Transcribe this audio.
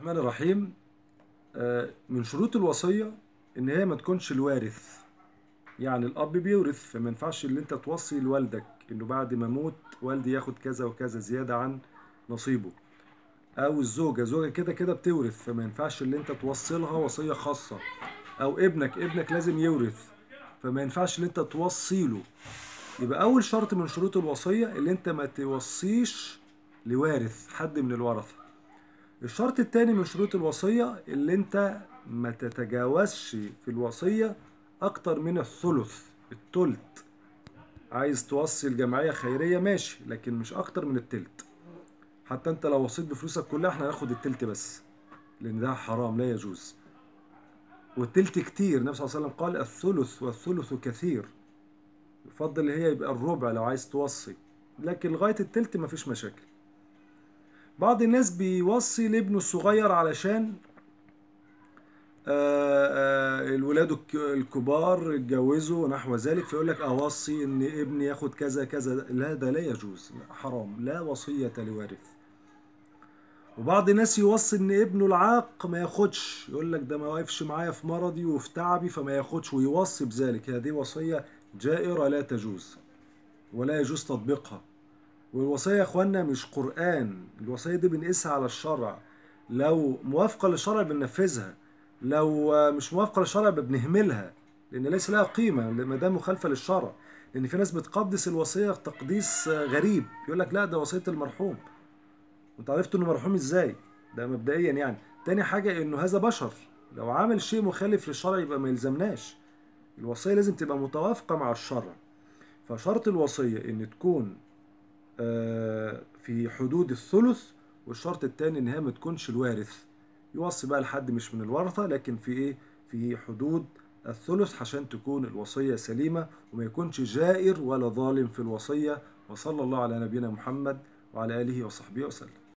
الرحمن الرحيم آه، من شروط الوصية إن هي ما تكونش الوارث يعني الأب بيورث فما ينفعش اللي أنت توصي لوالدك إنه بعد ما أموت والدي ياخد كذا وكذا زيادة عن نصيبه أو الزوجة زوجة كده كده بتورث فما ينفعش اللي أنت توصلها وصية خاصة أو ابنك ابنك لازم يورث فما ينفعش اللي أنت توصي له يبقى أول شرط من شروط الوصية اللي أنت ما توصيش لوارث حد من الورثة الشرط التاني من شروط الوصية اللي انت ما تتجاوزش في الوصية اكتر من الثلث التلت عايز توصي الجمعية خيرية ماشي لكن مش اكتر من التلت حتى انت لو وصيت بفلوسك كلها احنا هناخد التلت بس لان ده حرام لا يجوز والتلت كتير النبي صلى الله عليه وسلم قال الثلث والثلث كثير يفضل هي يبقى الربع لو عايز توصي لكن لغاية التلت مفيش مشاكل بعض الناس بيوصي لابنه الصغير علشان آه، آه، الولاد الك- الكبار اتجوزوا ونحو ذلك فيقول لك اوصي ان ابني ياخد كذا كذا لا ده لا يجوز لا، حرام لا وصية لوارث وبعض الناس يوصي ان ابنه العاق ما ياخدش يقول لك ده ما واقفش معايا في مرضي وفي تعبي فما ياخدش ويوصي بذلك هذه وصية جائرة لا تجوز ولا يجوز تطبيقها والوصية يا اخوانا مش قرآن الوصية دي بنقيسها على الشرع لو موافقة للشرع بننفذها لو آه، مش موافقة للشرع بنهملها لأن ليس لها قيمة ما دام مخالفة للشرع لأن في ناس بتقدس الوصية تقديس آه، غريب يقول لك لا ده وصية المرحوم وانت عرفت انه مرحوم ازاي ده مبدئيا يعني تاني حاجة انه هذا بشر لو عمل شيء مخالف للشرع يبقى ما يلزمناش الوصية لازم تبقى متوافقة مع الشرع فشرط الوصية ان تكون آه، في حدود الثلث والشرط التاني ان هي ما تكونش الوارث يوصي بقى لحد مش من الورثة لكن في ايه في حدود الثلث عشان تكون الوصية سليمة وما يكونش جائر ولا ظالم في الوصية وصلى الله على نبينا محمد وعلى آله وصحبه وسلم